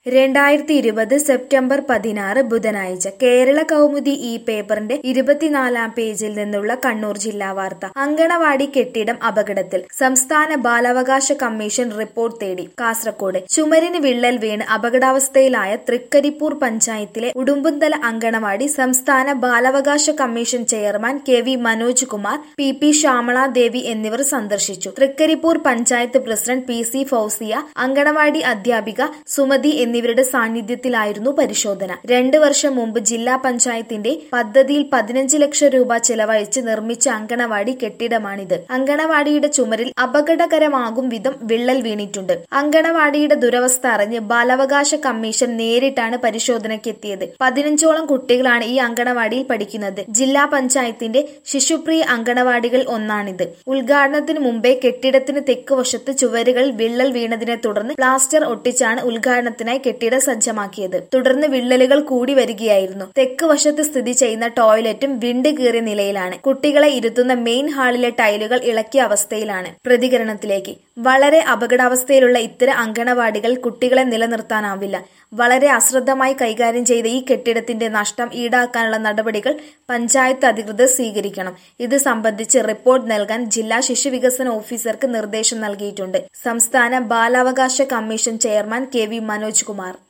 രണ്ടായിരത്തി ഇരുപത് സെപ്റ്റംബർ പതിനാറ് ബുധനാഴ്ച കേരള കൗമുദി ഈ പേപ്പറിന്റെ ഇരുപത്തിനാലാം പേജിൽ നിന്നുള്ള കണ്ണൂർ ജില്ലാ വാർത്ത അങ്കണവാടി കെട്ടിടം അപകടത്തിൽ സംസ്ഥാന ബാലാവകാശ കമ്മീഷൻ റിപ്പോർട്ട് തേടി കാസർകോട് ചുമരിന് വിള്ളൽ വീണ് അപകടാവസ്ഥയിലായ തൃക്കരിപ്പൂർ പഞ്ചായത്തിലെ ഉടുമ്പുന്തല അങ്കണവാടി സംസ്ഥാന ബാലാവകാശ commission chairman K V Manoj Kumar P P Shyamala Devi എന്നിവർ സന്ദർശിച്ചു Trikaripur panchayat president P C Fousiya anganwadi അധ്യാപിക സുമതി എന്നിവരുടെ സാന്നിധ്യത്തിലായിരുന്നു പരിശോധന രണ്ട് വർഷം മുമ്പ് ജില്ലാ പഞ്ചായത്തിന്റെ പദ്ധതിയിൽ പതിനഞ്ച് ലക്ഷം രൂപ ചെലവഴിച്ച് നിർമ്മിച്ച അങ്കണവാടി കെട്ടിടമാണിത് അങ്കണവാടിയുടെ ചുമരിൽ അപകടകരമാകും വിധം വിള്ളൽ വീണിട്ടുണ്ട് അങ്കണവാടിയുടെ ദുരവസ്ഥ അറിഞ്ഞ് ബാലാവകാശ കമ്മീഷൻ നേരിട്ടാണ് പരിശോധനയ്ക്കെത്തിയത് പതിനഞ്ചോളം കുട്ടികളാണ് ഈ അങ്കണവാടിയിൽ പഠിക്കുന്നത് ജില്ലാ പഞ്ചായത്തിന്റെ ശിശുപ്രിയ അങ്കണവാടികൾ ഒന്നാണിത് ഉദ്ഘാടനത്തിന് മുമ്പേ കെട്ടിടത്തിന് തെക്ക് വശത്ത് ചുവരുകളിൽ വിള്ളൽ വീണതിനെ തുടർന്ന് പ്ലാസ്റ്റർ ഒട്ടിച്ചാണ് ഉദ്ഘാടനത്തിനായി കെട്ടിടം സജ്ജമാക്കിയത് തുടർന്ന് വിള്ളലുകൾ കൂടി വരികയായിരുന്നു തെക്ക് വശത്ത് സ്ഥിതി ചെയ്യുന്ന ടോയ്ലറ്റും വിണ്ട് കീറിയ നിലയിലാണ് കുട്ടികളെ ഇരുത്തുന്ന മെയിൻ ഹാളിലെ ടൈലുകൾ ഇളക്കിയ അവസ്ഥയിലാണ് പ്രതികരണത്തിലേക്ക് വളരെ അപകടാവസ്ഥയിലുള്ള ഇത്തരം അങ്കണവാടികൾ കുട്ടികളെ നിലനിർത്താനാവില്ല വളരെ അശ്രദ്ധമായി കൈകാര്യം ചെയ്ത ഈ കെട്ടിടത്തിന്റെ നഷ്ടം ഈടാക്കാനുള്ള നടപടികൾ പഞ്ചായത്ത് അധികൃതർ സ്വീകരിക്കണം ഇത് സംബന്ധിച്ച് റിപ്പോർട്ട് നൽകാൻ ജില്ലാ ശിശുവികസന ഓഫീസർക്ക് നിർദ്ദേശം നൽകിയിട്ടുണ്ട് സംസ്ഥാന ബാലാവകാശ commission chairman K V Manoj Kumar